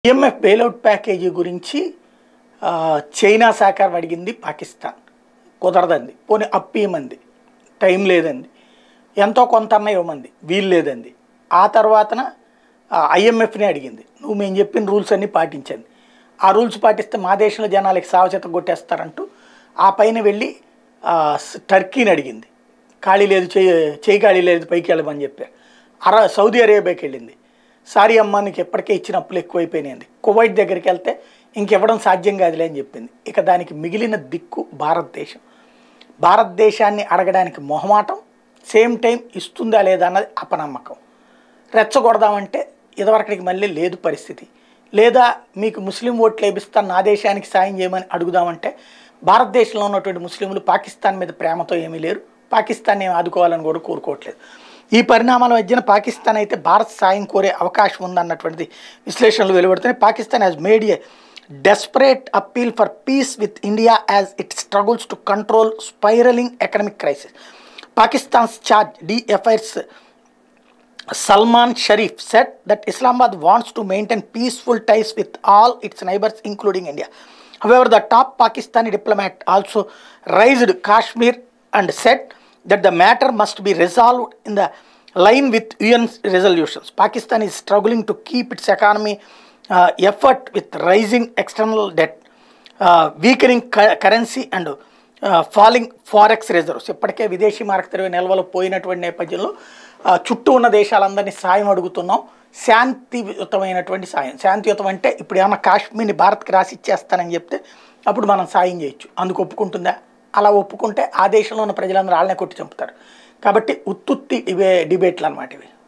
EMF bailout package గురించి ఆ, China సహకారం అడిగింది పాకిస్తాన్ కుదరదంది పోనీ అప్పు ఇవ్వమంది టైం లేదండి ఎంతో కొంత అన్న ఇవ్వమంది వీలు లేదండి ఆ తర్వాతన ఐఎంఎఫ్ని అడిగింది నువ్వు మేము చెప్పిన రూల్స్ అన్నీ పాటించండి ఆ రూల్స్ పాటిస్తే మా దేశంలో జనాలకి సావచేత కొట్టేస్తారంటూ ఆ పైన వెళ్ళి ఆ, స్- టర్కీని అడిగింది ఖాళీ లేదు చేయి చేయి ఖాళీ లేదు పైకి వెళ్ళమని చెప్పారు అర సౌదీ అరేబియాకి వెళ్ళింది సారీ అమ్మా నీకు ఎప్పటికే ఇచ్చిన అప్పులు ఎక్కువైపోయినాయి కువైట్ దగ్గరికి వెళ్తే ఇంకివ్వడం సాధ్యం కాదులే అని చెప్పింది ఇక దానికి మిగిలిన దిక్కు భారతదేశం భారతదేశాన్ని అడగడానికి మొహమాటం సేమ్ టైం ఇస్తుందా లేదా అన్నది అపనమ్మకం రెచ్చగొడదామంటే ఇదివరకటికి మళ్ళీ లేదు పరిస్థితి లేదా మీకు ముస్లిం ఓట్లు వేపిస్తాను నా దేశానికి సాయం చేయమని అడుగుదామంటే భారతదేశంలో ఉన్నటువంటి ముస్లింలు పాకిస్తాన్ మీద ప్రేమతో ఏమీ లేరు పాకిస్తాన్ ఏమి ఆదుకోవాలని కూడా కోరుకోవట్లేదు ఈ పరిణామాల మధ్యన పాకిస్తాన్ అయితే భారత్ సాయం కోరే అవకాశం ఉందన్నటువంటిది విశ్లేషణలు వెలువడుతున్నాయి Pakistan has made a desperate appeal for peace with India as it struggles to control spiralling economic crisis Pakistan's charge d'affaires Salman Sharif said that Islamabad wants to maintain peaceful ties with all its neighbors, including India. However, the top Pakistani diplomat also raised Kashmir and said that the matter must be resolved in the line with UN resolutions. Pakistan is struggling to keep its economy uh, effort with rising external debt, uh, weakening cu- currency and falling forex reserves ఇప్పటికే విదేశీ మార్క ద్రవ్య నిల్వలు పోయినటువంటి నేపథ్యంలో ఆ, చుట్టూ ఉన్న దేశాలందరినీ సాయం అడుగుతున్నాం శాంతియుతమైనటువంటి సాయం శాంతియుతం అంటే ఇప్పుడు ఏమన్నా కాశ్మీర్ని భారత్కి రాసి ఇచ్చేస్తానని చెప్తే అప్పుడు మనం సాయం చేయొచ్చు అందుకు ఒప్పుకుంటుందా అలా ఒప్పుకుంటే ఆ దేశంలో ఉన్న ప్రజలందరూ వాళ్ళనే కొట్టి చంపుతారు కాబట్టి ఉత్తుత్తి డిబే డిబేట్లు అనమాట ఇవి